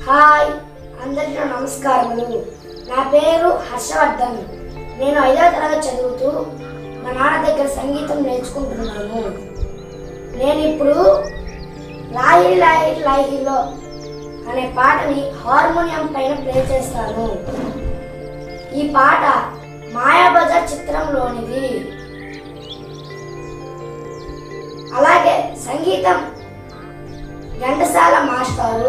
hi అందరికీ నా నమస్కారములు నా పేరు హర్షవర్ధన్ నేను ఐదవ తరగతి చదువుతూ మా నాన్న దగ్గర సంగీతం నేర్చుకుంటున్నాను నేను ఇప్పుడు లాయి లాయి లాయిలో అనే పాటని హార్మోనియం పైన ప్లే చేస్తాను ఈ పాట మాయాబజార్ చిత్రంలోనిది అలాగే సంగీతం ఘంటసాల మాస్టారు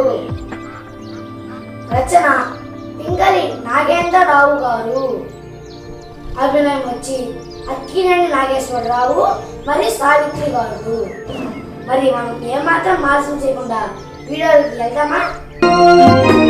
రచన పింగళి నాగేంద్రరావు గారు అభినయం వచ్చి అక్కినేని నాగేశ్వరరావు మరియు సావిత్రి గారు మరి మనం ఏమాత్రం ఆలస్యం చేయకుండా వీడియోకి వెళ్దామా